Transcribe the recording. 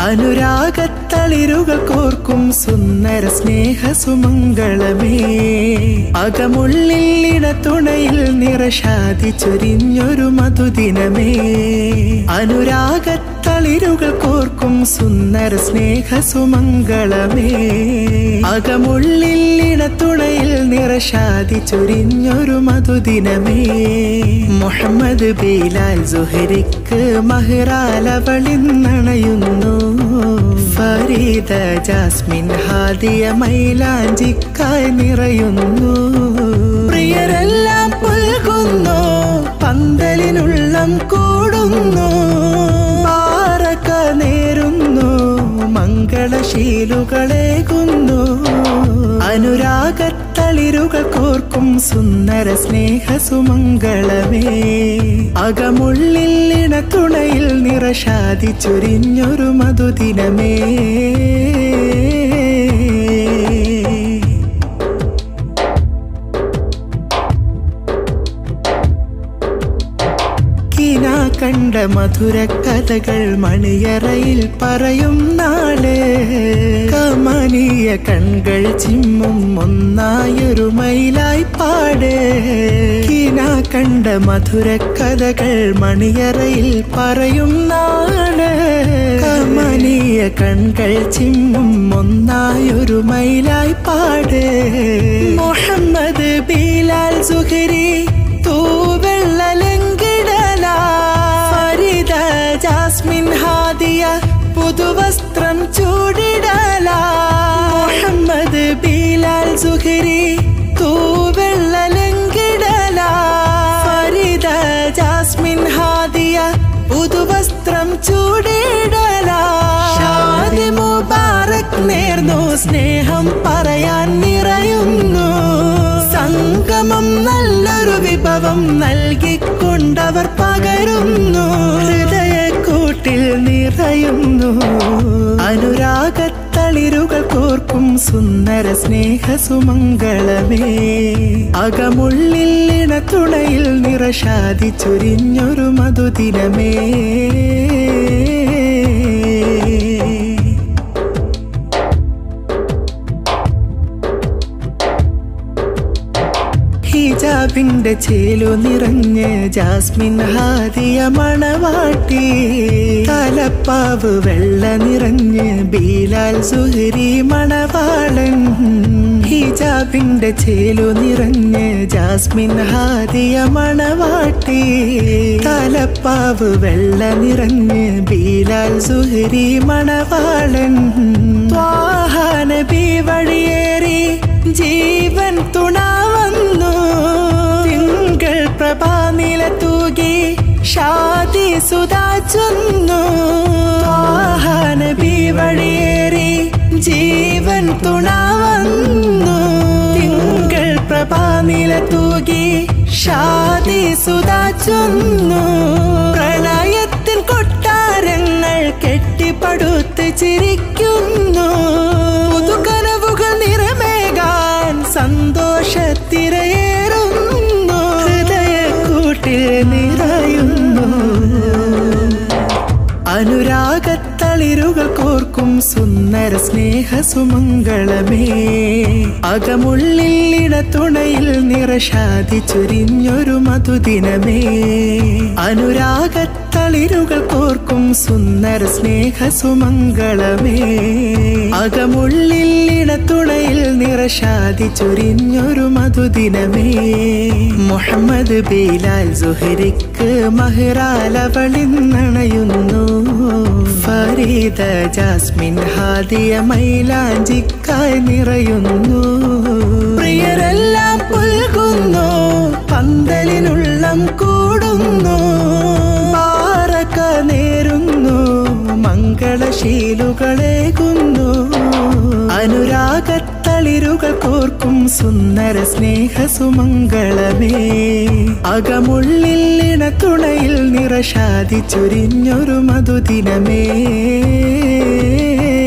അനുരാഗത്തളിരുകൾ കോർക്കും സുന്ദര സ്നേഹ സുമംഗളമേ അകമുള്ളിൽ ഇടത്തുണയിൽ നിറശാതി ചൊരിഞ്ഞൊരു മധുദിനമേ അനുരാഗത്തളിരുകൾ കോർക്കും സുന്ദര സ്നേഹ സുമംഗളമേ അകമുള്ളിൽ ഇടത്തുണയിൽ നിറശാതി ചൊരിഞ്ഞൊരു മധുദിനമേ മുഹമ്മദ് ബീലാൽ സുഹരിക്ക് മഹിറാലവളിന്നണയുന്നു ഫരീദ ജാസ്മിൻ ഹാദിയ മൈലാഞ്ചിക്കായി നിറയുന്നു പ്രിയരെല്ലാം പുൽകുന്നു പന്തലിനുള്ളം കൂടുന്നു പാറക്ക നേരുന്നു മംഗളശീലുകളേകുന്നു അനുരാഗത്തളിരുകൾ കോർക്കും സുന്ദര സ്നേഹ സുമംഗളമേ അകമുള്ളിൽ ഇണത്തുണയിൽ നിറശാതി ചൊരിഞ്ഞൊരു മധുദിനമേ കിന കണ്ട മധുര കഥകൾ മണിയറയിൽ പറയും നാള് കമനീയ കൺകൾ ചിമ്മും ഒന്നായൊരു മയിലായി പാട് കിന കണ്ട മധുര കഥകൾ മണിയറയിൽ പറയും നാള് കമനീയ കൺകൾ ചിമ്മും ഒന്നായൊരു മയിലായി പാട് മുഹമ്മദ് ബീലാൽ സുഹരി തൂവെള്ളലങ്കിടല ഫരിദ ജാസ്മിൻ ഹാദിയ പുതുവസ്ത്രം ചൂടിടല മുഹമ്മദ് ബീലാൽ സുഹരി തൂവെള്ളലങ്കിടല ഫരിദ ജാസ്മിൻ ഹാദിയ പുതുവസ്ത്രം ചൂടിടല ഷാദി മുബാറക് നേർന്നു സ്നേഹം പറയാൻ നിറയുന്നു സംഗമം നല്ലൊരു വിഭവം നൽകിക്കൊണ്ടവർ പകരുന്നു ഹൃദയക്കൂട്ടിൽ നിറയുന്നു അനുരാഗത്തളിരുകൾ കോർക്കും സുന്ദര സ്നേഹ സുമംഗളമേ അകമുള്ളിൽ ഇണത്തുണയിൽ നിറശാതി ചൊരിഞ്ഞൊരു മധുദിനമേ ഹിജാബിന്റെ ചേലു നിറഞ്ഞ് ജാസ്മിൻ ഹാദിയ മണവാട്ടി തലപ്പാവ് വെള്ള നിറഞ്ഞ് ബീലാൽ സുഹരി മണവാളൻ ഹിജാബിന്റെ ചേലു നിറഞ്ഞ് ജാസ്മിൻ ഹാദിയ മണവാട്ടി തലപ്പാവ് വെള്ള നിറഞ്ഞ് ബീലാൽ സുഹരി മണവാളൻ ത്വാഹാനബി വഴിയേറി ജീവൻ തുണ വന്നു തിങ്കൾ പ്രഭാനില തൂകി ഷാദി സുധാ ചൊന്നു ത്വാഹാനബി വഴിയേറി ജീവൻ തുണ വന്നു തിങ്കൾ പ്രഭാനില തൂകി ഷാദി സുധാ ചൊന്നു പ്രണയത്തിൻ കൊട്ടാരങ്ങൾ കെട്ടിപ്പടുത്ത് ചിരിക്കുന്നു പുതുകനവുകൾ നിറമേകാൻ സന്തോഷത്തിരയേറുന്നു ഹൃദയക്കൂട്ടിൽ നിറയുന്നു അനുരാഗത്തളിരുകൾ കോർക്കും സുന്ദര സ്നേഹ സുമംഗളമേ അകമുള്ളിൽ ഇടത്തുണയിൽ നിറശാതി ചൊരിഞ്ഞൊരു മധുദിനമേ അനുരാഗത്തളിരുകൾ കോർക്കും സുന്ദര സ്നേഹ സുമംഗളമേ അകമുള്ളിൽ ഇടത്തുണയിൽ നിറശാതി ചൊരിഞ്ഞൊരു മധുദിനമേ മുഹമ്മദ് ബീലാൽ സുഹരിക്ക് മഹിറാലവളിന്നണയുന്നു ഫരീദ ജാസ്മിൻ ഹാദിയ മൈലാഞ്ചിക്കായി നിറയുന്നു പ്രിയരെല്ലാം പുൽകുന്നു പന്തലിനുള്ളം കൂടുന്നു പാറക്ക നേരുന്നു മംഗളശീലുകളേകുന്നു അനുരാഗത്തളിരുകൾ കോർക്കും സുന്ദര സ്നേഹ സുമംഗളമേ അകമുള്ളിൽ ഇണത്തുണയിൽ നിറശാതി ചൊരിഞ്ഞൊരു മധുദിനമേ